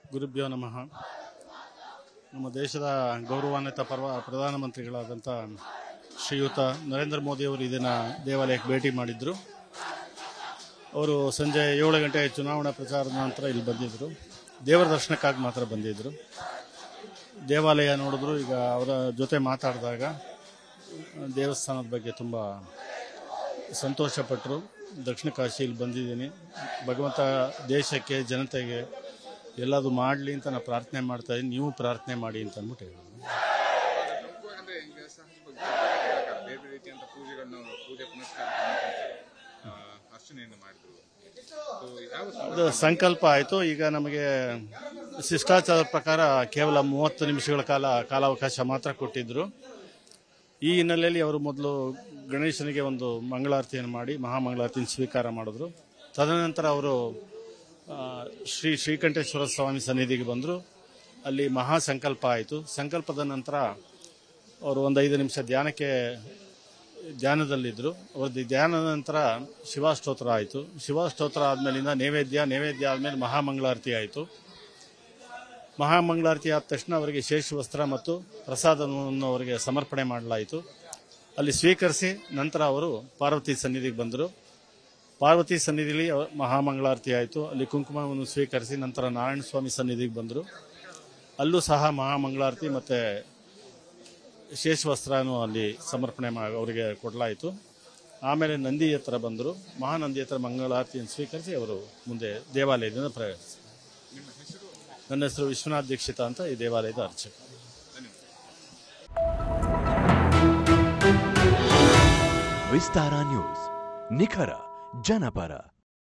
ಗುರುಭ್ಯೋ ನಮಃ ನಮ್ಮ ದೇಶದ ಗೌರವಾನ್ವಿತ ಪರ್ವ ಪ್ರಧಾನಮಂತ್ರಿಗಳಾದಂಥ ಶ್ರೀಯುತ ನರೇಂದ್ರ ಮೋದಿಯವರು ಇದನ್ನು ದೇವಾಲಯಕ್ಕೆ ಭೇಟಿ ಮಾಡಿದ್ರು ಅವರು ಸಂಜೆ ಏಳು ಗಂಟೆ ಚುನಾವಣಾ ಪ್ರಚಾರದ ನಂತರ ಇಲ್ಲಿ ಬಂದಿದ್ದರು ದೇವರ ದರ್ಶನಕ್ಕಾಗಿ ಮಾತ್ರ ಬಂದಿದ್ದರು ದೇವಾಲಯ ನೋಡಿದ್ರು ಈಗ ಅವರ ಜೊತೆ ಮಾತಾಡಿದಾಗ ದೇವಸ್ಥಾನದ ಬಗ್ಗೆ ತುಂಬ ಸಂತೋಷಪಟ್ಟರು ದಕ್ಷಿಣ ಕಾಶಿಯಲ್ಲಿ ಬಂದಿದ್ದೀನಿ ಭಗವಂತ ದೇಶಕ್ಕೆ ಜನತೆಗೆ ಎಲ್ಲದು ಮಾಡಲಿ ಅಂತ ನಾನು ಪ್ರಾರ್ಥನೆ ಮಾಡ್ತಾ ಇದ್ದೀನಿ ನೀವು ಪ್ರಾರ್ಥನೆ ಮಾಡಿ ಅಂತ ಅಂದ್ಬಿಟ್ಟು ಹೇಳಿದ್ರು ಅಂದ್ರೆ ಈಗ ಸಹಜವಾಗಿ ಬೇರೆ ಬೇರೆ ರೀತಿಯಂತ ಪೂಜೆಗಳನ್ನು ಪೂಜೆ ಪುನಸ್ಕಾರ ಆ, ಅರ್ಚನೆಯನ್ನು ಮಾಡಿದ್ರು So, ಯಾವ ಅದು ಸಂಕಲ್ಪ ಆಯಿತು ಈಗ ನಮಗೆ ಶಿಷ್ಟಾಚಾರದ ಪ್ರಕಾರ ಕೇವಲ ಮೂವತ್ತು ನಿಮಿಷಗಳ ಕಾಲ ಕಾಲಾವಕಾಶ ಮಾತ್ರ ಕೊಟ್ಟಿದ್ದರು ಈ ಹಿನ್ನೆಲೆಯಲ್ಲಿ ಅವರು ಮೊದಲು ಗಣೇಶನಿಗೆ ಒಂದು ಮಂಗಳಾರತಿಯನ್ನು ಮಾಡಿ ಮಹಾಮಂಗಳಾರತಿಯನ್ನು ಸ್ವೀಕಾರ ಮಾಡಿದ್ರು ತದನಂತರ ಅವರು ಆ, ಶ್ರೀ ಶ್ರೀಕಂಠೇಶ್ವರ ಸ್ವಾಮಿ ಸನ್ನಿಧಿಗೆ ಬಂದರು ಅಲ್ಲಿ ಮಹಾ ಸಂಕಲ್ಪ ಆಯಿತು ಸಂಕಲ್ಪದ ನಂತರ ಅವರು ಒಂದು ಐದು ನಿಮಿಷ ಧ್ಯಾನಕ್ಕೆ ಧ್ಯಾನದಲ್ಲಿದ್ದರು ಅವ್ರದ್ದು ಧ್ಯಾನದ ನಂತರ ಶಿವಾಸ್ತೋತ್ರ ಆಯಿತು ಶಿವಾಸ್ತೋತ್ರ ಆದಮೇಲಿಂದ ನೈವೇದ್ಯ ನೈವೇದ್ಯ ಆದಮೇಲೆ ಮಹಾಮಂಗಳಾರತಿ ಆಯಿತು ಮಹಾಮಂಗಳಾರತಿ ಆದ ತಕ್ಷಣ ಅವರಿಗೆ ಶೇಷ ವಸ್ತ್ರ ಮತ್ತು ಪ್ರಸಾದವನ್ನು ಅವರಿಗೆ ಸಮರ್ಪಣೆ ಮಾಡಲಾಯಿತು ಅಲ್ಲಿ ಸ್ವೀಕರಿಸಿ ನಂತರ ಅವರು ಪಾರ್ವತಿ ಸನ್ನಿಧಿಗೆ ಬಂದರು ಪಾರ್ವತಿ ಸನ್ನಿಧಿಲಿ ಅವ- ಮಹಾಮಂಗಳಾರತಿ ಆಯಿತು ಅಲ್ಲಿ ಕುಂಕುಮವನ್ನು ಸ್ವೀಕರಿಸಿ ನಂತರ ನಾರಾಯಣ ಸ್ವಾಮಿ ಸನ್ನಿಧಿಗೆ ಬಂದರು ಅಲ್ಲೂ ಸಹ ಮಹಾಮಂಗಳಾರತಿ ಮತ್ತು ಶೇಷವಸ್ತ್ರನೂ ಅಲ್ಲಿ ಸಮರ್ಪಣೆ ಮಾ ಅವರಿಗೆ ಕೊಡಲಾಯಿತು ಆಮೇಲೆ ನಂದಿ ಹತ್ರ ಬಂದರು ಮಹಾನಂದಿ ಹತ್ರ ಮಂಗಳಾರತಿಯನ್ನು ಸ್ವೀಕರಿಸಿ ಅವರು ಮುಂದೆ ದೇವಾಲಯದಿಂದ ಪ್ರವೇಶಿಸಿದರು ನನ್ನ ಹೆಸರು ವಿಶ್ವನಾಥ್ ದೀಕ್ಷಿತ ಅಂತ ಈ ದೇವಾಲಯದ ಅರ್ಚಕ ವಿಸ್ತಾರ ನ್ಯೂಸ್ ನಿಖರ ಜನಪರ